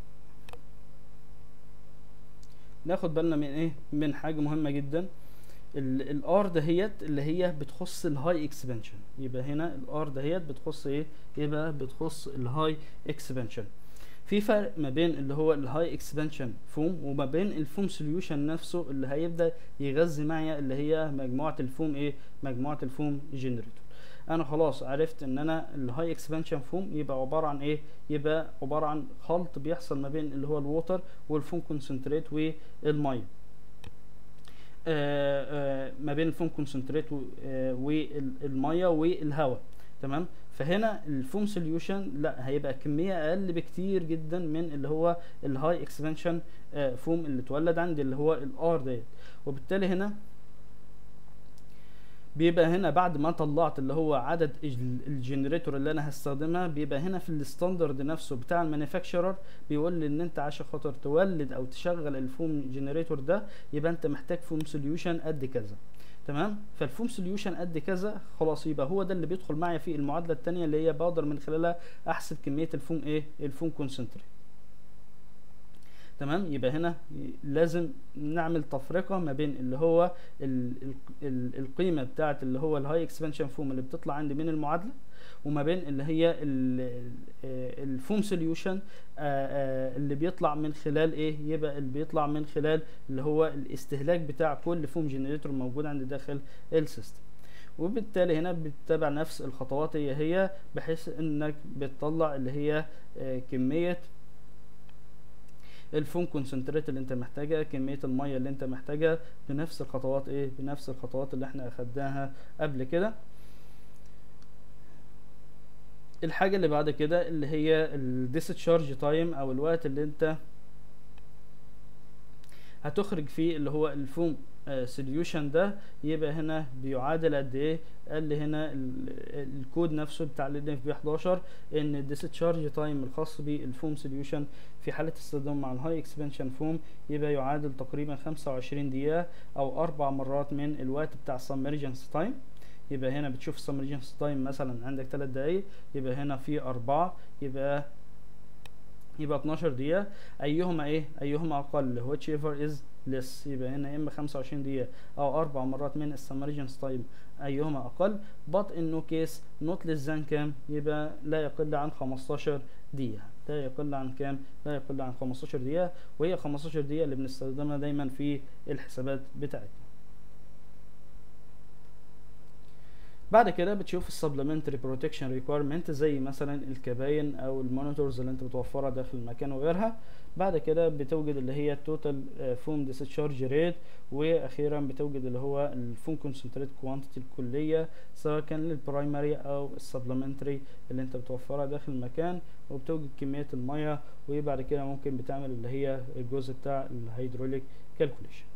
ناخد بالنا من ايه من حاجة مهمة جدا الار دهيت اللي هي بتخص الهاي اكسبانشن يبقى هنا الار دهيت بتخص ايه يبقى بتخص الهاي اكسبانشن في فرق ما بين اللي هو الهاي اكسبانشن فوم وما بين الفوم سوليوشن نفسه اللي هيبدا يغذي معايا اللي هي مجموعه الفوم ايه مجموعه الفوم جنريتور انا خلاص عرفت ان انا الهاي اكسبانشن فوم يبقى عباره عن ايه يبقى عباره عن خلط بيحصل ما بين اللي هو الووتر والفوم كونسنتريت والميه آه، آه، ما بين الفوم كونسنتريت والميه والهواء تمام فهنا الفوم سوليوشن لا هيبقى كميه اقل بكتير جدا من اللي هو الهاي اكسبانشن فوم اللي اتولد عندي اللي هو الار ديت وبالتالي هنا بيبقى هنا بعد ما طلعت اللي هو عدد ال- الجنريتور اللي انا هستخدمها بيبقى هنا في الستاندرد نفسه بتاع المانيفاكتشرر بيقول لي ان انت عشان خاطر تولد او تشغل الفوم جنريتور ده يبقى انت محتاج فوم سوليوشن قد كذا تمام فالفوم سوليوشن قد كذا خلاص يبقى هو ده اللي بيدخل معايا في المعادله الثانيه اللي هي بقدر من خلالها احسب كميه الفوم ايه الفوم كونسنتريت تمام يبقى هنا لازم نعمل تفرقه ما بين اللي هو ال ال ال القيمه بتاعه اللي هو الهاي اكسبانشن فوم اللي بتطلع عندي من المعادله وما بين اللي هي الفوم سوليوشن اللي بيطلع من خلال ايه يبقى اللي بيطلع من خلال اللي هو الاستهلاك بتاع كل فوم جنريتور موجود عندي داخل السيستم وبالتالي هنا بتتبع نفس الخطوات هي هي بحيث انك بتطلع اللي هي آه، كميه الفوم كونسنتريت اللي انت محتاجها كميه الميه اللي انت محتاجها بنفس الخطوات ايه بنفس الخطوات اللي احنا اخدناها قبل كده الحاجه اللي بعد كده اللي هي الديسشارج تايم او الوقت اللي انت هتخرج فيه اللي هو الفوم سوليوشن ده يبقى هنا بيعادل قد ايه قال لي هنا ال- الكود نفسه بتاع ال NFP 11 ان الديسشارج تايم الخاص بالفوم سوليوشن في حالة استخدام مع الهاي اكسبانشن فوم يبقى يعادل تقريبا 25 دقيقة او اربع مرات من الوقت بتاع السمرجنس تايم يبقى هنا بتشوف السمرجنس تايم مثلا عندك 3 دقايق يبقى هنا في أربعة يبقى يبقى 12 دقيقة أيهما إيه؟ أيهما أقل whichever is less يبقى هنا يا إما 25 دقيقة أو أربع مرات من السمرجنس تايم أيهما أقل but in no case not less than كام يبقى لا يقل عن 15 دقيقة لا يقل عن كام؟ لا يقل عن 15 دقيقة وهي 15 دقيقة اللي بنستخدمها دايما في الحسابات بتاعتنا بعد كده بتشوف السبلمنتري بروتكشن ريكويرمنت زي مثلا الكباين او المونيتورز اللي انت بتوفرها داخل المكان وغيرها بعد كده بتوجد اللي هي التوتال فوم ديسشارج ريت واخيرا بتوجد اللي هو الفوم كونسنتريت كوانتيتي الكليه سواء كان للبرايمري او السبلمنتري اللي انت بتوفرها داخل المكان وبتوجد كميه الميه وبعد كده ممكن بتعمل اللي هي الجزء بتاع الهيدروليك كالكوليشن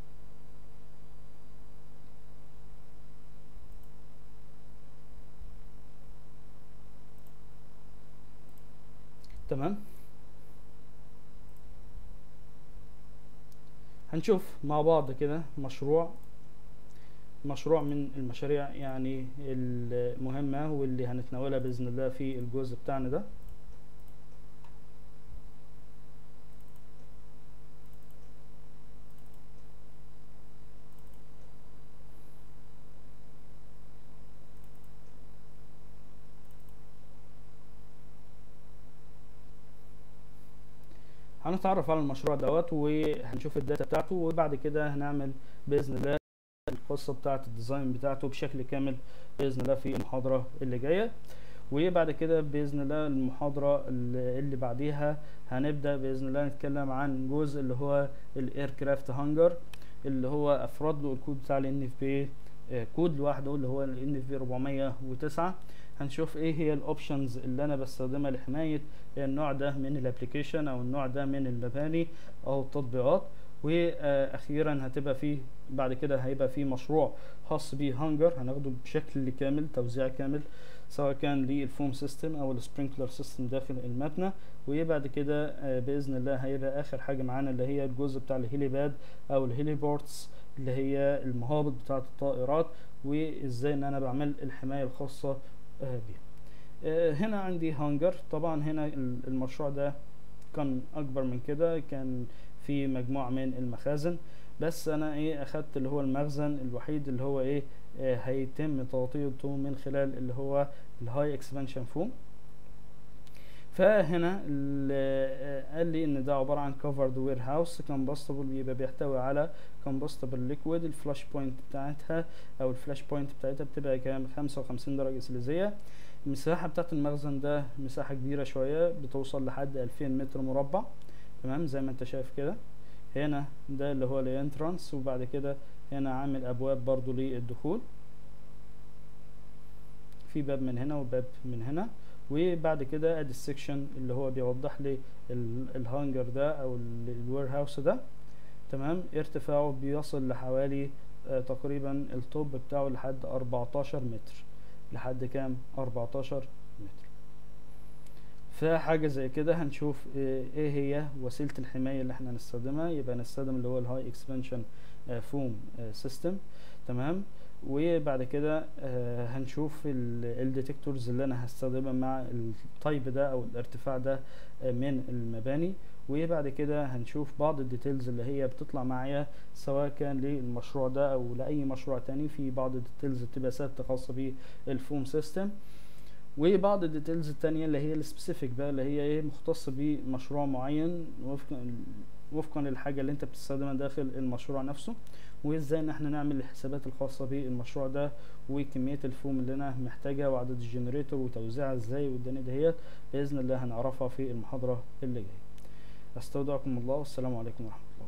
تمام هنشوف مع بعض كده مشروع مشروع من المشاريع يعني المهمة واللي هنتناولها بإذن الله في الجزء بتاعنا ده هنتعرف على المشروع دوت وهنشوف الداتا بتاعته وبعد كده هنعمل باذن الله القصه بتاعه الديزاين بتاعته بشكل كامل باذن الله في المحاضره اللي جايه وبعد كده باذن الله المحاضره اللي اللي بعديها هنبدا باذن الله نتكلم عن جزء اللي هو الايركرافت هانجر اللي هو افراد له الكود بتاع الان اف بي كود لوحده اللي هو الان اف بي 409 هنشوف ايه هي الاوبشنز اللي انا بستخدمها لحمايه النوع ده من الابلكيشن او النوع ده من المباني او التطبيقات واخيرا هتبقى فيه بعد كده هيبقى فيه مشروع خاص بيه هانجر هناخده بشكل كامل توزيع كامل سواء كان للفوم سيستم او السبرينكلر سيستم داخل المبنى وبعد كده آه، باذن الله هيبقى اخر حاجه معانا اللي هي الجزء بتاع الهيليباد او الهيليبورتس اللي هي المهابط بتاعه الطائرات وازاي ان انا بعمل الحمايه الخاصه آه، بيها آه، هنا عندي هانجر طبعا هنا ال- المشروع ده كان اكبر من كده كان في مجموعة من المخازن بس انا ايه اخدت اللي هو المخزن الوحيد اللي هو ايه آه هيتم تغطيته من خلال اللي هو الهاي اكسبانشن فوم فهنا ال- آه، قال لي ان ده عباره عن كفرد وير هاوس كومبوستبل بيبقى بيحتوي على كومبوستبل ليكويد الفلاش بوينت بتاعتها او الفلاش بوينت بتاعتها بتبقى كام 55 درجه سليزيه المساحه بتاعت المخزن ده مساحه كبيره شويه بتوصل لحد 2000 متر مربع تمام زي ما انت شايف كده هنا ده اللي هو الانترانس وبعد كده هنا عامل ابواب برضو للدخول في باب من هنا وباب من هنا وبعد كده ادي السكشن اللي هو بيوضح لي ال- الهانجر ده او الوير هاوس ده تمام ارتفاعه بيصل لحوالي آه تقريبا التوب بتاعه لحد 14 متر لحد كام 14 متر فحاجة زي كده هنشوف آه، ايه هي وسيلة الحماية اللي احنا هنستخدمها يبقى نستخدم اللي هو الهاي اكسبانشن فوم سيستم تمام وبعد كده آه، هنشوف الديتكتورز اللي انا هستخدمها مع التايب ده او الارتفاع ده آه، من المباني وبعد كده هنشوف بعض الديتيلز اللي هي بتطلع معايا سواء كان للمشروع ده او لاي مشروع تاني في بعض الديتيلز بتبقى ثابته خاصه بالفوم سيستم وبعض الديتيلز التانية اللي هي السبيسيفيك بقى اللي هي ايه مختصة بمشروع معين وفقا وفقا للحاجة اللي انت بتستخدمها داخل المشروع نفسه وازاي ان احنا نعمل الحسابات الخاصة بالمشروع ده وكمية الفوم اللي انا محتاجها وعدد الجنريتور وتوزيعها ازاي والدنيا دهيت بإذن الله هنعرفها في المحاضرة اللي جاية استودعكم الله والسلام عليكم ورحمة الله